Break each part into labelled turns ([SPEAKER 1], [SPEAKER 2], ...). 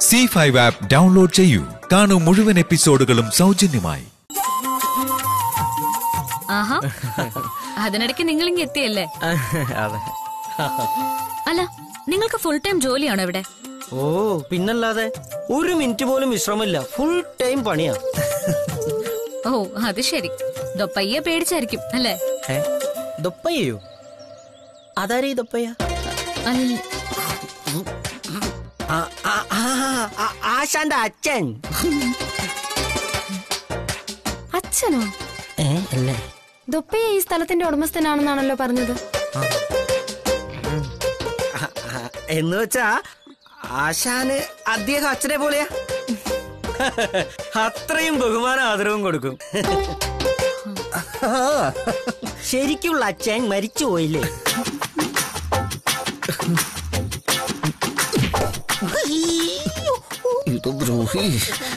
[SPEAKER 1] C five app download ചെയ്യൂ കാണൂ മുഴുവൻ എപ്പിസോഡുകളും സൗജന്യമായി
[SPEAKER 2] ആഹാ അതിനിടയ്ക്ക് നിങ്ങൾ ഇങ്ങ് എത്തിയല്ലേ
[SPEAKER 3] അതെ
[SPEAKER 2] അല്ല നിങ്ങൾക്ക് ഫുൾ ടൈം ജോലിയാണോ ഇവിടെ
[SPEAKER 3] ഓ പിന്നല്ലാതെ ഒരു മിനിറ്റ് പോലും വിശ്രമമില്ല ഫുൾ ടൈം പണിയാ
[SPEAKER 2] ഓ അത് ശരി ദോ പയ്യെ പേടിച്ചായിരിക്കും അല്ലേ
[SPEAKER 3] ഏ ദൊപ്പയ്യോ അതാരീ ദൊപ്പയ്യ
[SPEAKER 2] അല്ല
[SPEAKER 3] ആശാന്റെ അച്ഛൻ
[SPEAKER 4] അച്ഛനോ
[SPEAKER 3] ഏ അല്ലേ
[SPEAKER 4] ദൊപ്പയ്യ ഈ സ്ഥലത്തിന്റെ ഉടമസ്ഥനാണെന്നാണല്ലോ പറഞ്ഞത്
[SPEAKER 3] ആ, ആ, എന്ന് വെച്ചാ ആശാന് അദ്ദേഹം അച്ഛനെ പോലെയാ അത്രയും ബഹുമാനം ആദരവും കൊടുക്കും ശരിക്കുള്ള അച്ഛൻ മരിച്ചു പോയില്ലേ
[SPEAKER 5] ഇത് ദ്രോഹി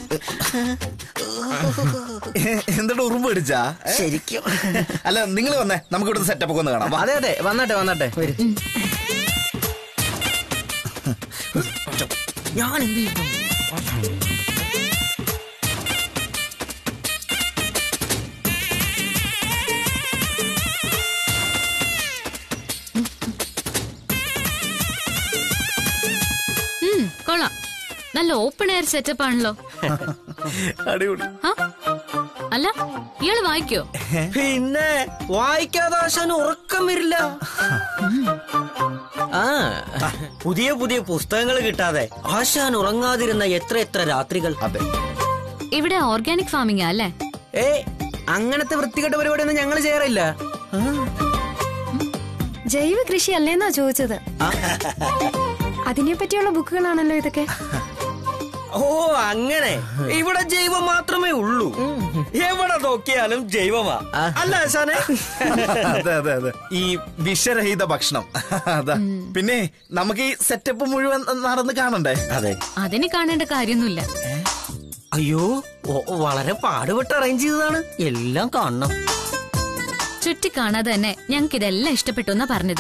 [SPEAKER 5] എന്നിട്ട് ഉറുമ്പ് അടിച്ചാ
[SPEAKER 3] ശരിക്കും
[SPEAKER 5] അല്ല നിങ്ങൾ വന്നേ നമുക്ക് ഇവിടുത്തെ സെറ്റപ്പ് ഒക്കെ ഒന്ന് കാണാം വാ.
[SPEAKER 3] അതെ അതെ വന്നട്ടെ വന്നട്ടെ വരൂ ഞാൻ എന്ത് ചെയ്യും
[SPEAKER 2] ഉം, കൊള്ളാം നല്ല ഓപ്പൺ എയർ സെറ്റപ്പ് ആണല്ലോ
[SPEAKER 5] അടിപൊളി
[SPEAKER 2] ആ? അല്ല ഇയാള് വായിക്കോ
[SPEAKER 3] പിന്നെ വായിക്കാതെ ആശാൻ ഉറക്കം വരില്ല ആ പുതിയ പുതിയ പുസ്തകങ്ങൾ കിട്ടാതെ ആശാൻ ഉറങ്ങാതിരുന്ന എത്ര എത്ര രാത്രികൾ
[SPEAKER 5] അതെ
[SPEAKER 2] ഇവിടെ ഓർഗാനിക് ഫാമിംഗ് അല്ലേ
[SPEAKER 3] ഏ അങ്ങനത്തെ വൃത്തികെട്ട പരിപാടിയൊന്നും ഞങ്ങൾ ചെയ്യാറില്ല
[SPEAKER 4] ജൈവ കൃഷി അല്ലേന്നാ ചോദിച്ചത് അതിനെ പറ്റിയുള്ള ബുക്കുകളാണല്ലോ ഇതൊക്കെ
[SPEAKER 3] ഓ അങ്ങനെ ഇവിടെ ജൈവം മാത്രമേ ഉള്ളൂ എവിടെ നോക്കിയാലും ജൈവമാ അല്ല ആശാനെ
[SPEAKER 5] അതെ അതെ അതെ ഈ വിഷരഹിത ഭക്ഷണം അതാ പിന്നെ നമുക്ക് ഈ സെറ്റപ്പ് മുഴുവൻ നടന്ന് കാണണ്ടേ
[SPEAKER 3] അതെ
[SPEAKER 2] അതിന് കാണേണ്ട കാര്യമൊന്നുമില്ല
[SPEAKER 3] അയ്യോ ഓ, വളരെ പാടുപെട്ട് അറേഞ്ച് ചെയ്തതാണ് എല്ലാം കാണണം
[SPEAKER 2] ചുറ്റി കാണാതെ തന്നെ ഞങ്ങൾക്ക് ഇതെല്ലാം ഇഷ്ടപ്പെട്ടു എന്നാ പറഞ്ഞത്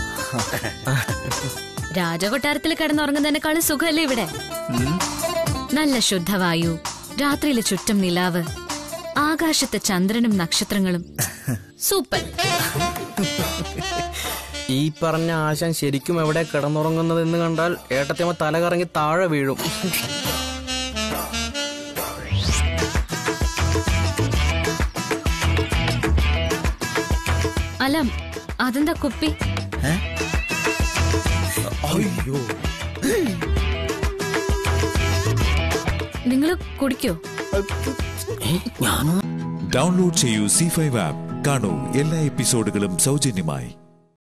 [SPEAKER 2] രാജകൊട്ടാരത്തിൽ കിടന്നുറങ്ങുന്നതിനേക്കാളും സുഖമല്ലേ ഇവിടെ നല്ല ശുദ്ധവായു രാത്രിയിലെ ചുറ്റും നിലാവ് ആകാശത്തെ ചന്ദ്രനും നക്ഷത്രങ്ങളും സൂപ്പർ
[SPEAKER 6] ഈ പറഞ്ഞ ആശാൻ ശരിക്കും എവിടെ കിടന്നുറങ്ങുന്നത് എന്ന് കണ്ടാൽ ഏട്ടത്തിയമ്മ തല കറങ്ങി താഴെ വീഴും
[SPEAKER 2] അല്ല അതെന്താ കുപ്പി
[SPEAKER 5] അയ്യോ
[SPEAKER 2] നിങ്ങൾ കുടിക്കോ
[SPEAKER 1] ഡൗൺലോഡ് ചെയ്യൂ സി ഫൈവ് ആപ്പ് കാണൂ എല്ലാ എപ്പിസോഡുകളും സൗജന്യമായി